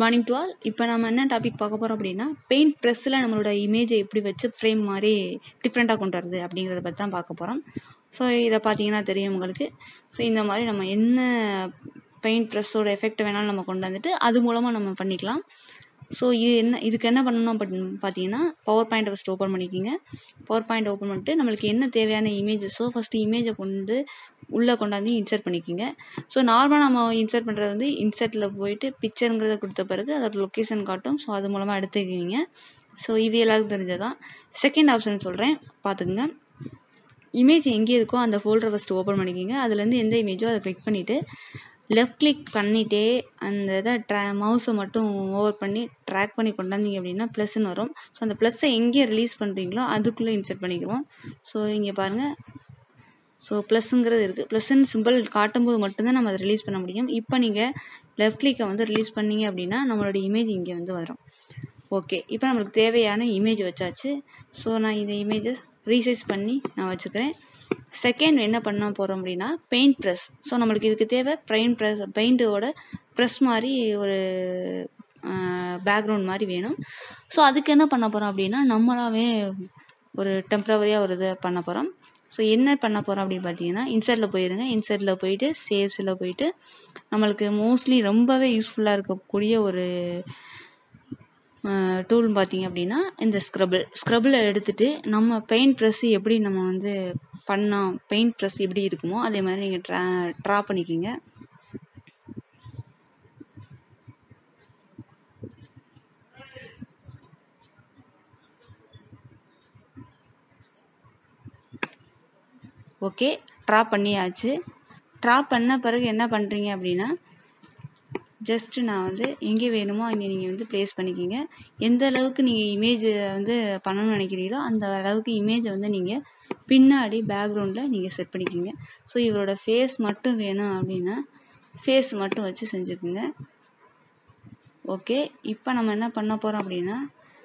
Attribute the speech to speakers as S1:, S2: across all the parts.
S1: morning to all இப்போ நம்ம என்ன டாபிக் பார்க்க போகிறோம் அப்படின்னா பெயிண்ட் ப்ரெஸ்ஸில் நம்மளோட இமேஜை எப்படி வச்சு ஃப்ரேம் மாதிரி டிஃப்ரெண்ட்டாக கொண்டு வரது அப்படிங்கிறத பற்றி தான் பார்க்க போகிறோம் ஸோ இதை பார்த்தீங்கன்னா தெரியும் உங்களுக்கு ஸோ இந்த மாதிரி நம்ம என்ன பெயிண்ட் ப்ரெஸ்ஸோட எஃபெக்ட் வேணாலும் நம்ம கொண்டு வந்துட்டு அது மூலமாக நம்ம பண்ணிக்கலாம் ஸோ இது என்ன இதுக்கு என்ன பண்ணணும் அப்படின்னு பார்த்தீங்கன்னா பவர் பாயிண்ட்டை ஃபஸ்ட் ஓப்பன் பண்ணிக்கிங்க பவர் பாயிண்ட் ஓப்பன் பண்ணிட்டு நம்மளுக்கு என்ன தேவையான இமேஜஸோ ஃபஸ்ட்டு இமேஜை கொண்டு உள்ளே கொண்டாந்து இன்சர்ட் பண்ணிக்கிங்க ஸோ நார்மலாக நம்ம இன்சர்ட் பண்ணுறது வந்து இன்சர்ட்டில் போயிட்டு பிக்சருங்கிறத கொடுத்த பிறகு அதோட லொக்கேஷன் காட்டும் ஸோ அது மூலமாக எடுத்துக்கிங்க ஸோ இது எல்லாருக்கும் தெரிஞ்சதான் செகண்ட் ஆப்ஷன் சொல்கிறேன் பார்த்துக்குங்க இமேஜ் எங்கே இருக்கோ அந்த ஃபோல்டரை ஃபஸ்ட்டு ஓப்பன் பண்ணிக்கிங்க அதுலேருந்து எந்த இமேஜோ அதை கிளிக் பண்ணிவிட்டு லெஃப்ட் கிளிக் பண்ணிவிட்டே அந்த இதை ட்ரா மவுஸை மட்டும் ஓவர் பண்ணி ட்ராக் பண்ணி கொண்டாந்தீங்க அப்படின்னா ப்ளஸ்ன்னு வரும் ஸோ அந்த ப்ளஸ்ஸை எங்கே ரிலீஸ் பண்ணுறீங்களோ அதுக்குள்ளே இன்சர்ட் பண்ணிக்கிறோம் ஸோ இங்கே பாருங்கள் ஸோ ப்ளஸ்ஸுங்கிறது இருக்குது ப்ளஸ்ன்னு சிம்பிள் காட்டும்போது மட்டும்தான் நம்ம அதை ரிலீஸ் பண்ண முடியும் இப்போ நீங்கள் லெஃப்ட் கிளிக்கை வந்து ரிலீஸ் பண்ணீங்க அப்படின்னா நம்மளோட இமேஜ் இங்கே வந்து வரும் ஓகே இப்போ நம்மளுக்கு தேவையான இமேஜ் வச்சாச்சு ஸோ நான் இந்த இமேஜை ரீசைஸ் பண்ணி நான் வச்சுக்கிறேன் செகண்ட் என்ன பண்ண போகிறோம் அப்படின்னா பெயிண்ட் ப்ரெஸ் ஸோ நம்மளுக்கு இதுக்கு தேவை பெயிண்ட் ப்ரெஸ் பெயிண்டோட ப்ரெஸ் மாதிரி ஒரு பேக்ரவுண்ட் மாதிரி வேணும் ஸோ அதுக்கு என்ன பண்ண போகிறோம் அப்படின்னா நம்மளாவே ஒரு டெம்ப்ரவரியாக ஒரு இதை பண்ண போகிறோம் ஸோ என்ன பண்ண போகிறோம் அப்படின்னு பார்த்தீங்கன்னா இன்சர்ட்டில் போயிருங்க இன்சர்ட்டில் போயிட்டு சேவ்ஸில் போயிட்டு நம்மளுக்கு மோஸ்ட்லி ரொம்பவே யூஸ்ஃபுல்லாக இருக்கக்கூடிய ஒரு டூல் பார்த்தீங்க அப்படின்னா இந்த ஸ்க்ரபிள் ஸ்க்ரபிளை எடுத்துகிட்டு நம்ம பெயிண்ட் ப்ரெஸ் எப்படி நம்ம வந்து பண்ணோம் பெயிண்ட் ப்ரெஸ் எப்படி இருக்குமோ அதே மாதிரி நீங்கள் ட்ரா ட்ரா பண்ணிக்கிங்க ஓகே ட்ரா பண்ணியாச்சு ட்ரா பண்ண பிறகு என்ன பண்ணுறீங்க அப்படின்னா ஜஸ்ட்டு நான் வந்து எங்கே வேணுமோ அங்கே நீங்கள் வந்து ப்ளேஸ் பண்ணிக்கிங்க எந்த அளவுக்கு நீங்கள் இமேஜை வந்து பண்ணணும்னு நினைக்கிறீங்களோ அந்த அளவுக்கு இமேஜை வந்து நீங்கள் பின்னாடி பேக்ரவுண்டில் நீங்கள் செட் பண்ணிக்கிங்க ஸோ இவரோட ஃபேஸ் மட்டும் வேணும் அப்படின்னா ஃபேஸ் மட்டும் வச்சு செஞ்சுக்குங்க ஓகே இப்போ நம்ம என்ன பண்ண போகிறோம் அப்படின்னா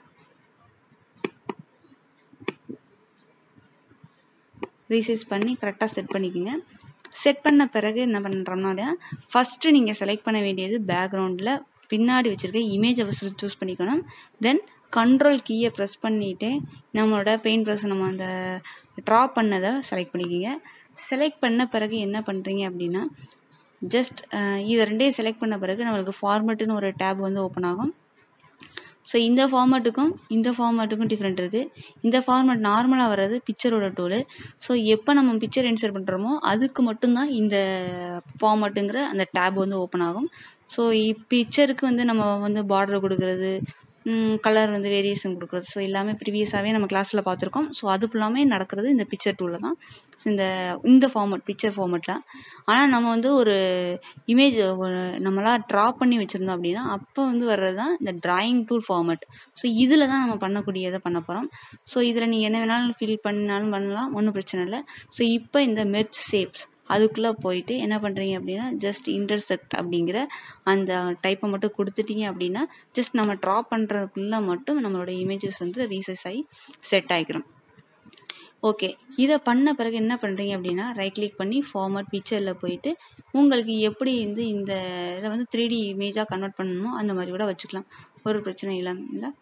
S1: ரீசைஸ் பண்ணி கரெக்டாக செட் பண்ணிக்கோங்க செட் பண்ண பிறகு என்ன பண்ணுறோம்னா ஃபஸ்ட்டு நீங்கள் செலக்ட் பண்ண வேண்டியது பேக்ரவுண்டில் பின்னாடி வச்சுருக்க இமேஜை ஃபஸ்ட்டு சூஸ் பண்ணிக்கணும் தென் கண்ட்ரோல் கீயை ப்ரெஸ் பண்ணிவிட்டு நம்மளோட பெயிண்ட் ப்ரெஸ் நம்ம அந்த ட்ரா பண்ணதை செலக்ட் பண்ணிக்கிங்க செலக்ட் பண்ண பிறகு என்ன பண்ணுறீங்க அப்படின்னா ஜஸ்ட் இதை ரெண்டையும் செலக்ட் பண்ண பிறகு நம்மளுக்கு ஃபார்மெட்டுன்னு ஒரு டேப் வந்து ஓப்பன் ஆகும் ஸோ இந்த ஃபார்மேட்டுக்கும் இந்த ஃபார்மேட்டுக்கும் டிஃப்ரெண்ட் இருக்குது இந்த ஃபார்மேட் நார்மலாக வர்றது பிக்சரோட டூலு ஸோ எப்போ நம்ம பிக்சர் இன்சர்ட் பண்ணுறோமோ அதுக்கு மட்டும்தான் இந்த ஃபார்மேட்டுங்கிற அந்த டேப் வந்து ஓப்பன் ஆகும் ஸோ பிக்சருக்கு வந்து நம்ம வந்து பார்டர் கொடுக்குறது கலர் வந்து வேரியேஷன் கொடுக்குறது ஸோ எல்லாமே ப்ரீவியஸாகவே நம்ம கிளாஸில் பார்த்துருக்கோம் ஸோ அது ஃபுல்லாமே நடக்கிறது இந்த பிக்சர் டூலில் தான் ஸோ இந்த இந்த ஃபார்மேட் பிக்சர் ஃபார்மேட்டில் ஆனால் நம்ம வந்து ஒரு இமேஜ் ஒரு நம்மளாம் ட்ரா பண்ணி வச்சுருந்தோம் அப்படின்னா அப்போ வந்து வர்றது தான் இந்த ட்ராயிங் டூல் ஃபார்மேட் ஸோ இதில் தான் நம்ம பண்ணக்கூடியதை பண்ண போகிறோம் ஸோ இதில் நீங்கள் என்ன வேணாலும் ஃபில் பண்ணினாலும் பண்ணலாம் ஒன்றும் பிரச்சனை இல்லை ஸோ இப்போ இந்த மெர்ச் ஷேப்ஸ் அதுக்குள்ளே போயிட்டு என்ன பண்ணுறீங்க அப்படின்னா ஜஸ்ட் இன்டர்செக்ட் அப்படிங்கிற அந்த டைப்பை மட்டும் கொடுத்துட்டீங்க அப்படின்னா ஜஸ்ட் நம்ம ட்ரா பண்ணுறதுக்குள்ளே மட்டும் நம்மளோட இமேஜஸ் வந்து ரீசைஸ் ஆகி செட் ஆகிக்கிறோம் ஓகே இதை பண்ண பிறகு என்ன பண்ணுறீங்க அப்படின்னா ரைட் கிளிக் பண்ணி ஃபார்மட் பிக்சரில் போயிட்டு உங்களுக்கு எப்படி வந்து இந்த இதை வந்து த்ரீ டி இமேஜாக கன்வெர்ட் பண்ணணுமோ அந்த மாதிரி கூட வச்சுக்கலாம் ஒரு பிரச்சனை இல்லாமல்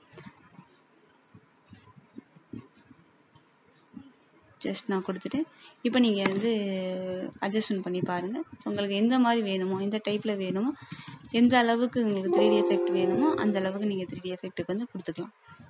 S1: ஜஸ்ட் நான் கொடுத்துட்டு இப்போ நீங்கள் வந்து அட்ஜஸ்ட்மெண்ட் பண்ணி பாருங்கள் ஸோ உங்களுக்கு எந்த மாதிரி வேணுமோ எந்த டைப்பில் வேணுமோ எந்த அளவுக்கு உங்களுக்கு த்ரீ டி எஃபெக்ட் வேணுமோ அந்த அளவுக்கு நீங்கள் த்ரீ டி எஃபெக்ட்டுக்கு வந்து கொடுத்துக்கலாம்